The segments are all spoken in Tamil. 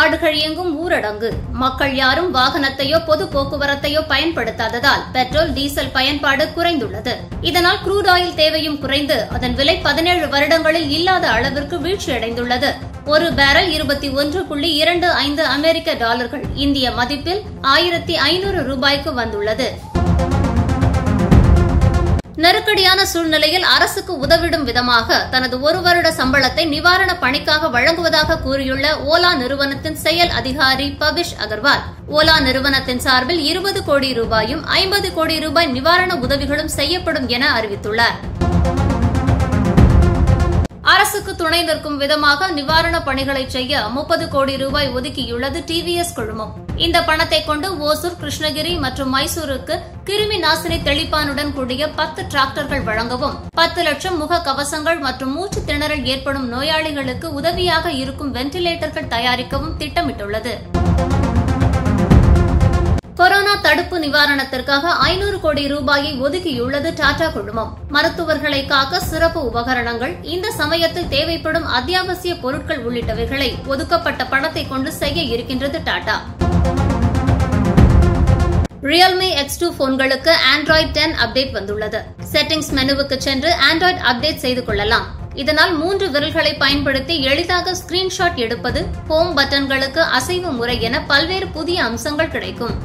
நாடுகள் எங்கும் ஊரடங்கு மக்கள் யாரும் வாகனத்தையோ பொது போக்குவரத்தையோ பயன்படுத்தாததால் பெட்ரோல் டீசல் பயன்பாடு குறைந்துள்ளது இதனால் குரூட் ஆயில் தேவையும் குறைந்து அதன் விலை பதினேழு வருடங்களில் இல்லாத அளவிற்கு வீழ்ச்சியடைந்துள்ளது ஒரு பேரல் இருபத்தி ஒன்று புள்ளி இரண்டு ஐந்து அமெரிக்க டாலர்கள் இந்திய மதிப்பில் ஆயிரத்தி ஐநூறு ரூபாய்க்கு வந்துள்ளது நெருக்கடியான சூழ்நிலையில் அரசுக்கு உதவிடும் விதமாக தனது ஒரு வருட சம்பளத்தை நிவாரண பணிக்காக வழங்குவதாக கூறியுள்ள ஓலா நிறுவனத்தின் செயல் அதிகாரி பபிஷ் அகர்வால் ஓலா நிறுவனத்தின் சார்பில் இருபது கோடி ரூபாயும் ஐம்பது கோடி ரூபாய் நிவாரண உதவிகளும் செய்யப்படும் என அறிவித்துள்ளார் அரசுக்கு துணை நிற்கும் விதமாக நிவாரணப் பணிகளை செய்ய முப்பது கோடி ரூபாய் ஒதுக்கியுள்ளது டிவிஎஸ் குழுமம் இந்த பணத்தை கொண்டு ஓசூர் கிருஷ்ணகிரி மற்றும் மைசூருக்கு கிருமி நாசினி தெளிப்பானுடன் கூடிய பத்து டிராக்டர்கள் வழங்கவும் பத்து லட்சம் முக கவசங்கள் மற்றும் மூச்சு திணறல் ஏற்படும் நோயாளிகளுக்கு உதவியாக இருக்கும் வெண்டிலேட்டர்கள் தயாரிக்கவும் திட்டமிட்டுள்ளது கொரோனா தடுப்பு நிவாரணத்திற்காக ஐநூறு கோடி ரூபாயை ஒதுக்கியுள்ளது டாடா குழுமம் மருத்துவர்களை காக்க சிறப்பு உபகரணங்கள் இந்த சமயத்தில் தேவைப்படும் அத்தியாவசிய பொருட்கள் உள்ளிட்டவைகளை ஒதுக்கப்பட்ட பணத்தை கொண்டு செய்ய இருக்கின்றது டாடா ரியல்மி எக்ஸ் டூ போன்களுக்கு ஆண்ட்ராய்டு டென் அப்டேட் வந்துள்ளது செட்டிங்ஸ் மெனுவுக்கு சென்று ஆண்ட்ராய்டு அப்டேட் செய்து கொள்ளலாம் இதனால் மூன்று விரல்களை பயன்படுத்தி எளிதாக ஸ்கிரீன்ஷாட் எடுப்பது ஹோம் பட்டன்களுக்கு அசைவு முறை என பல்வேறு புதிய அம்சங்கள் கிடைக்கும்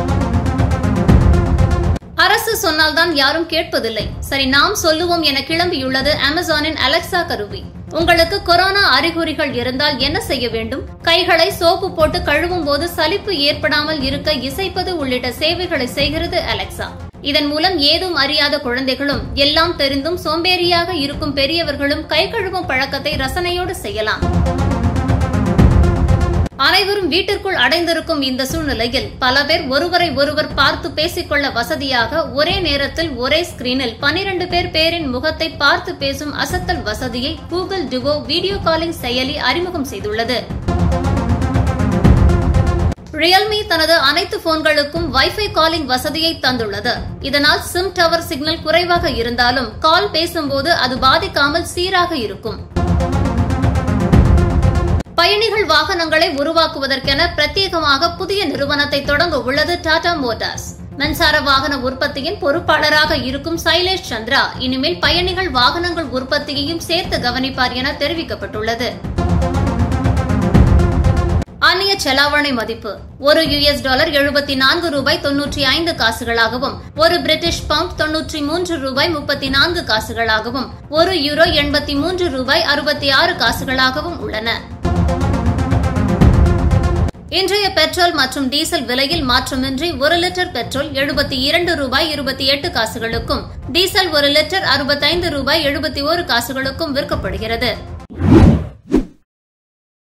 அரசு சொன்னால்தான் யாரும் கேட்பதில்லை சரி நாம் சொல்லுவோம் என கிளம்பியுள்ளது அமேசானின் அலெக்சா கருவி உங்களுக்கு கொரோனா அறிகுறிகள் இருந்தால் என்ன செய்ய வேண்டும் கைகளை சோப்பு போட்டு கழுவும் போது சலிப்பு ஏற்படாமல் இருக்க இசைப்பது உள்ளிட்ட சேவைகளை செய்கிறது அலெக்சா இதன் மூலம் ஏதும் அறியாத குழந்தைகளும் எல்லாம் தெரிந்தும் சோம்பேறியாக இருக்கும் பெரியவர்களும் கை கழுவும் பழக்கத்தை ரசனையோடு செய்யலாம் அனைவரும் வீட்டிற்குள் அடைந்திருக்கும் இந்த சூழ்நிலையில் பல பேர் ஒருவரை ஒருவர் பார்த்து பேசிக்கொள்ள வசதியாக ஒரே நேரத்தில் ஒரே ஸ்கிரீனில் பனிரண்டு பேர் பேரின் முகத்தை பார்த்து பேசும் அசத்தல் வசதியை கூகுள் டுகோ வீடியோ காலிங் செயலி அறிமுகம் செய்துள்ளது ரியல்மி தனது அனைத்து போன்களுக்கும் வைஃபை காலிங் வசதியை தந்துள்ளது இதனால் சிம் டவர் சிக்னல் குறைவாக இருந்தாலும் கால் பேசும்போது அது பாதிக்காமல் சீராக இருக்கும் பயணிகள் வாகனங்களை உருவாக்குவதற்கென பிரத்யேகமாக புதிய நிறுவனத்தை தொடங்க உள்ளது டாடா மோட்டார்ஸ் மின்சார வாகன உற்பத்தியின் பொறுப்பாளராக இருக்கும் சைலேஷ் சந்திரா இனிமேல் பயணிகள் வாகனங்கள் உற்பத்தியையும் சேர்த்து கவனிப்பார் என தெரிவிக்கப்பட்டுள்ளது அந்நிய செலாவணி மதிப்பு ஒரு யுஎஸ் டாலர் எழுபத்தி நான்கு ரூபாய் தொன்னூற்றி ஐந்து காசுகளாகவும் ஒரு பிரிட்டிஷ் பவுண்ட் தொன்னூற்றி மூன்று ரூபாய் முப்பத்தி நான்கு காசுகளாகவும் ஒரு யூரோ எண்பத்தி மூன்று ரூபாய் அறுபத்தி ஆறு காசுகளாகவும் உள்ளன இன்றைய பெட்ரோல் மற்றும் டீசல் விலையில் மாற்றமின்றி ஒரு லிட்டர் பெட்ரோல் எழுபத்தி இரண்டு ரூபாய் இருபத்தி எட்டு காசுகளுக்கும் டீசல் ஒரு லிட்டர் அறுபத்தைந்து ரூபாய் எழுபத்தி ஒரு காசுகளுக்கும் விற்கப்படுகிறது